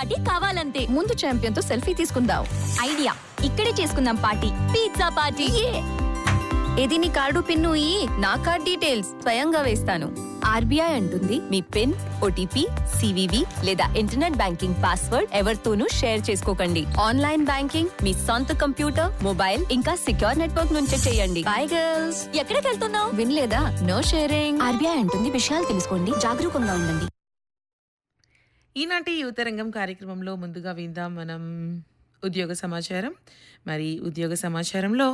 party కావాలంతే ముందు champion తో selfie తీసుకుందాం ఐడియా ఇక్కడే చేసుకుందాం పార్టీ పిజ్జా పార్టీ ఇది నీ కార్డు పిన్ను ఈ నా కార్డ్ డీటెయిల్స్ స్వయంగా వేస్తాను ఆర్బీఐ అంటుంది మీ పిన్ ఓటీపీ సివివి లేదా ఇంటర్నెట్ బ్యాంకింగ్ పాస్వర్డ్ ఎవరితోనూ షేర్ చేసుకోకండి ఆన్లైన్ బ్యాంకింగ్ మీ సొంత కంప్యూటర్ మొబైల్ ఇంకా సిక్యూర్ నెట్వర్క్ నుంచే చేయండి బై గర్ల్స్ ఎక్కడికి వెళ్తున్నావు వినలేదా నో షేరింగ్ ఆర్బీఐ అంటుంది విషయాలు తెలుసుకోండి జాగరూకంగా ఉండండి ఈనాటి యువతరంగం కార్యక్రమంలో ముందుగా విందాం మనం ఉద్యోగ సమాచారం మరి ఉద్యోగ సమాచారంలో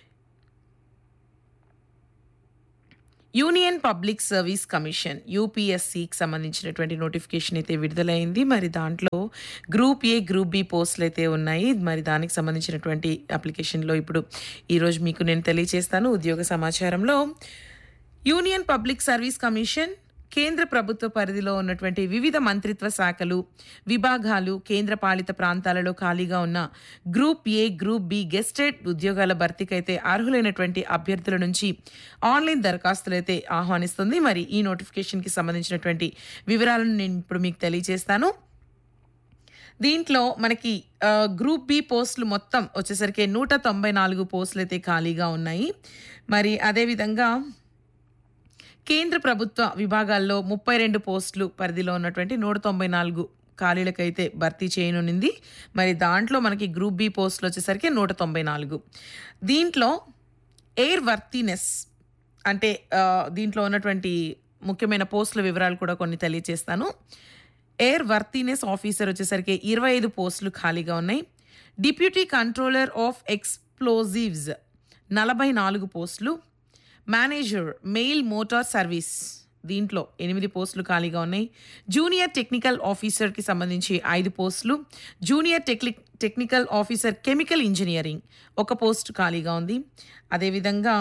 యూనియన్ పబ్లిక్ సర్వీస్ కమిషన్ యూపీఎస్సికి సంబంధించినటువంటి నోటిఫికేషన్ అయితే విడుదలైంది మరి దాంట్లో గ్రూప్ ఏ గ్రూప్ బి పోస్టులు అయితే ఉన్నాయి మరి దానికి సంబంధించినటువంటి అప్లికేషన్లో ఇప్పుడు ఈరోజు మీకు నేను తెలియజేస్తాను ఉద్యోగ సమాచారంలో యూనియన్ పబ్లిక్ సర్వీస్ కమిషన్ కేంద్ర ప్రభుత్వ పరిధిలో ఉన్నటువంటి వివిధ మంత్రిత్వ శాఖలు విభాగాలు కేంద్ర పాలిత ప్రాంతాలలో ఖాళీగా ఉన్న group A group B gazetted ఉద్యోగాల భర్తీకైతే అర్హులైనటువంటి అభ్యర్థుల నుంచి ఆన్లైన్ దరఖాస్తులు అయితే ఆహ్వానిస్తుంది మరి ఈ నోటిఫికేషన్కి సంబంధించినటువంటి వివరాలను నేను ఇప్పుడు మీకు తెలియజేస్తాను దీంట్లో మనకి ఆ, గ్రూప్ బి పోస్టులు మొత్తం వచ్చేసరికి నూట తొంభై నాలుగు పోస్టులు అయితే ఖాళీగా ఉన్నాయి మరి అదేవిధంగా కేంద్ర ప్రభుత్వ విభాగాల్లో ముప్పై రెండు పోస్టులు పరిధిలో ఉన్నటువంటి నూట తొంభై నాలుగు ఖాళీలకైతే భర్తీ చేయనుంది మరి దాంట్లో మనకి గ్రూప్ బి పోస్టులు వచ్చేసరికి నూట తొంభై నాలుగు దీంట్లో ఎయిర్ వర్తీనెస్ అంటే ఆ, దీంట్లో ఉన్నటువంటి ముఖ్యమైన పోస్టుల వివరాలు కూడా కొన్ని తెలియజేస్తాను ఎయిర్ వర్తీనెస్ ఆఫీసర్ వచ్చేసరికి ఇరవై ఐదు పోస్టులు ఖాళీగా ఉన్నాయి డిప్యూటీ కంట్రోలర్ ఆఫ్ ఎక్స్ప్లోజివ్స్ నలభై నాలుగు పోస్టులు మేనేజర్ మెయిల్ మోటార్ సర్వీస్ దీంట్లో ఎనిమిది పోస్టులు ఖాళీగా ఉన్నాయి జూనియర్ టెక్నికల్ ఆఫీసర్కి సంబంధించి ఐదు పోస్టులు జూనియర్ టెక్ని టెక్నికల్ ఆఫీసర్ కెమికల్ ఇంజనీరింగ్ ఒక పోస్ట్ ఖాళీగా ఉంది అదేవిధంగా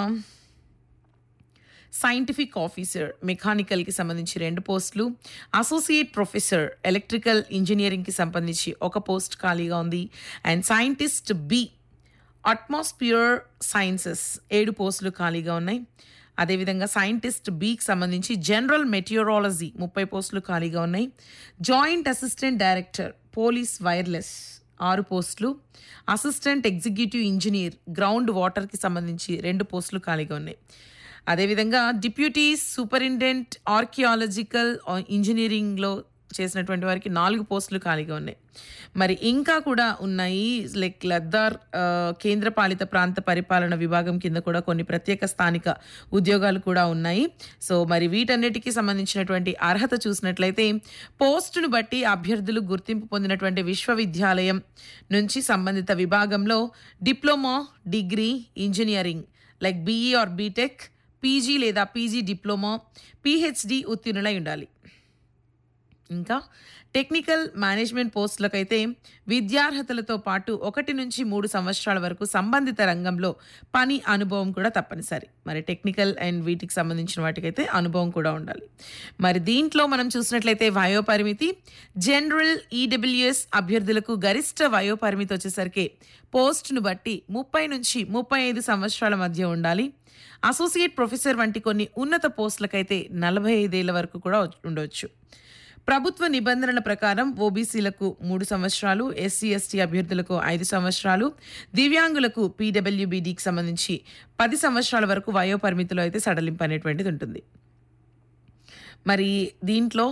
సైంటిఫిక్ ఆఫీసర్ మెకానికల్కి సంబంధించి రెండు పోస్టులు అసోసియేట్ ప్రొఫెసర్ ఎలక్ట్రికల్ ఇంజనీరింగ్కి సంబంధించి ఒక పోస్ట్ ఖాళీగా ఉంది and scientist B atmosphere sciences ఏడు పోస్టులు ఖాళీగా ఉన్నాయి అదేవిధంగా సైంటిస్ట్ బికి సంబంధించి జనరల్ మెటియోరాలజీ ముప్పై పోస్టులు ఖాళీగా ఉన్నాయి joint assistant director police wireless ఆరు పోస్టులు అసిస్టెంట్ ఎగ్జిక్యూటివ్ ఇంజనీర్ గ్రౌండ్ వాటర్కి సంబంధించి రెండు పోస్టులు ఖాళీగా ఉన్నాయి అదేవిధంగా డిప్యూటీ సూపరింటెండెంట్ ఆర్కియాలజికల్ ఇంజనీరింగ్లో చేసినటువంటి వారికి నాలుగు పోస్టులు ఖాళీగా ఉన్నాయి మరి ఇంకా కూడా ఉన్నాయి లైక్ లద్దార్ ఆ, కేంద్రపాలిత ప్రాంత పరిపాలన విభాగం కింద కూడా కొన్ని ప్రత్యేక స్థానిక ఉద్యోగాలు కూడా ఉన్నాయి సో మరి వీటన్నిటికీ సంబంధించినటువంటి అర్హత చూసినట్లయితే పోస్టును బట్టి అభ్యర్థులు గుర్తింపు పొందినటువంటి విశ్వవిద్యాలయం నుంచి సంబంధిత విభాగంలో diploma degree engineering like BE or BTech PG లేదా పీజీ డిప్లొమా పిహెచ్డి ఉత్తీర్ణులై ఉండాలి ఇంకా టెక్నికల్ మేనేజ్మెంట్ పోస్టులకైతే విద్యార్హతలతో పాటు ఒకటి నుంచి మూడు సంవత్సరాల వరకు సంబంధిత రంగంలో పని అనుభవం కూడా తప్పనిసరి మరి టెక్నికల్ అండ్ వీటికి సంబంధించిన వాటికైతే అనుభవం కూడా ఉండాలి మరి దీంట్లో మనం చూసినట్లయితే వయోపరిమితి జనరల్ ఈడబ్ల్యూఎస్ అభ్యర్థులకు గరిష్ట వయోపరిమితి వచ్చేసరికి పోస్టును బట్టి ముప్పై నుంచి ముప్పై ఐదు సంవత్సరాల మధ్య ఉండాలి అసోసియేట్ ప్రొఫెసర్ వంటి కొన్ని ఉన్నత పోస్టులకైతే నలభై ఐదేళ్ల వరకు కూడా ఉండవచ్చు ప్రభుత్వ నిబంధనల ప్రకారం ఓబీసీలకు మూడు సంవత్సరాలు ఎస్సీ ఎస్టీ అభ్యర్థులకు ఐదు సంవత్సరాలు దివ్యాంగులకు పీడబ్ల్యూబీడీకి సంబంధించి పది సంవత్సరాల వరకు వయో పరిమితిలో అయితే సడలింపు అనేటువంటిది ఉంటుంది మరి దీంట్లో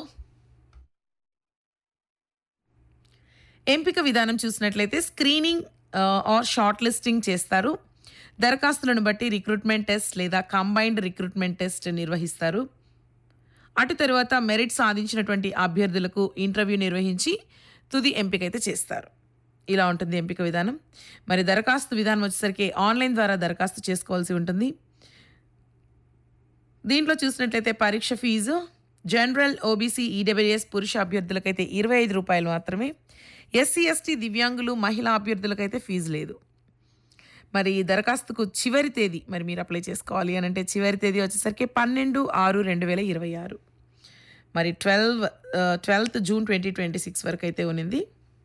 ఎంపిక విధానం చూసినట్లయితే స్క్రీనింగ్ ఆర్ షార్ట్ లిస్టింగ్ చేస్తారు దరఖాస్తులను బట్టి రిక్రూట్మెంట్ టెస్ట్ లేదా కంబైన్డ్ రిక్రూట్మెంట్ టెస్ట్ నిర్వహిస్తారు అటు తర్వాత మెరిట్ సాధించినటువంటి అభ్యర్థులకు ఇంటర్వ్యూ నిర్వహించి తుది ఎంపిక అయితే చేస్తారు ఇలా ఉంటుంది ఎంపిక విధానం మరి దరఖాస్తు విధానం వచ్చేసరికి ఆన్లైన్ ద్వారా దరఖాస్తు చేసుకోవాల్సి ఉంటుంది దీంట్లో చూసినట్లయితే పరీక్ష ఫీజు జనరల్ ఓబీసీ ఈడబ్ల్యూఎస్ పురుష అభ్యర్థులకైతే ఇరవై ఐదు రూపాయలు మాత్రమే ఎస్సీ ఎస్టీ దివ్యాంగులు మహిళా అభ్యర్థులకైతే ఫీజు లేదు మరి ఈ దరఖాస్తుకు చివరి తేదీ మరి మీరు అప్లై చేసుకోవాలి అని అంటే చివరి తేదీ వచ్చేసరికి పన్నెండు ఆరు రెండు వేల ఇరవై ఆరు మరి twelve twelfth June twenty twenty six వరకు అయితే ఉన్నింది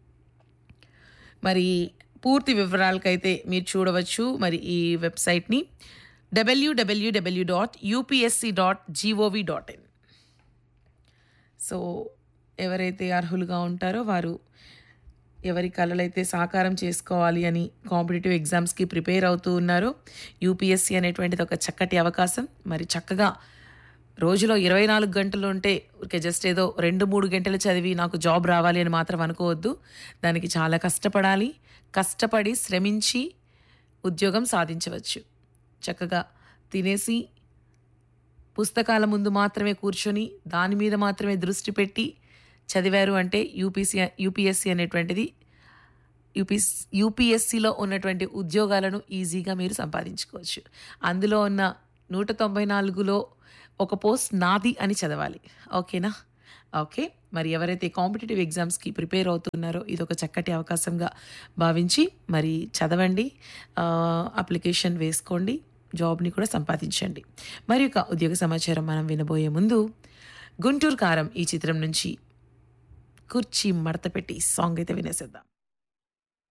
మరి పూర్తి వివరాలకైతే మీరు చూడవచ్చు మరి ఈ వెబ్సైట్ని WWW dot UPSC dot GOV dot in so ఎవరైతే అర్హులుగా ఉంటారో వారు ఎవరి కళలైతే సాకారం చేసుకోవాలి అని కాంపిటేటివ్ ఎగ్జామ్స్కి ప్రిపేర్ అవుతూ ఉన్నారో యూపీఎస్సీ అనేటువంటిది ఒక చక్కటి అవకాశం మరి చక్కగా రోజులో ఇరవై నాలుగు గంటలు ఉంటే ఊరికే జస్ట్ ఏదో రెండు మూడు గంటలు చదివి నాకు జాబ్ రావాలి అని మాత్రం అనుకోవద్దు దానికి చాలా కష్టపడాలి కష్టపడి శ్రమించి ఉద్యోగం సాధించవచ్చు చక్కగా తినేసి పుస్తకాల ముందు మాత్రమే కూర్చొని దాని మీద మాత్రమే దృష్టి పెట్టి చదివారు అంటే యూపీసీ యూపీఎస్సీ అనేటువంటిది యూపీఎస్ యూపీఎస్సీలో ఉన్నటువంటి ఉద్యోగాలను ఈజీగా మీరు సంపాదించుకోవచ్చు అందులో ఉన్న నూట తొంభై నాలుగులో ఒక పోస్ట్ నాది అని చదవాలి ఓకేనా ఓకే మరి ఎవరైతే కాంపిటేటివ్ ఎగ్జామ్స్కి ప్రిపేర్ అవుతున్నారో ఇది ఒక చక్కటి అవకాశంగా భావించి మరి చదవండి ఆ, అప్లికేషన్ వేసుకోండి జాబ్ని కూడా సంపాదించండి మరి ఒక ఉద్యోగ సమాచారం మనం వినబోయే ముందు గుంటూరు కారం ఈ చిత్రం నుంచి కుర్చీ మడత పెట్టి సాంగ్ అయితే వినేసేద్దాం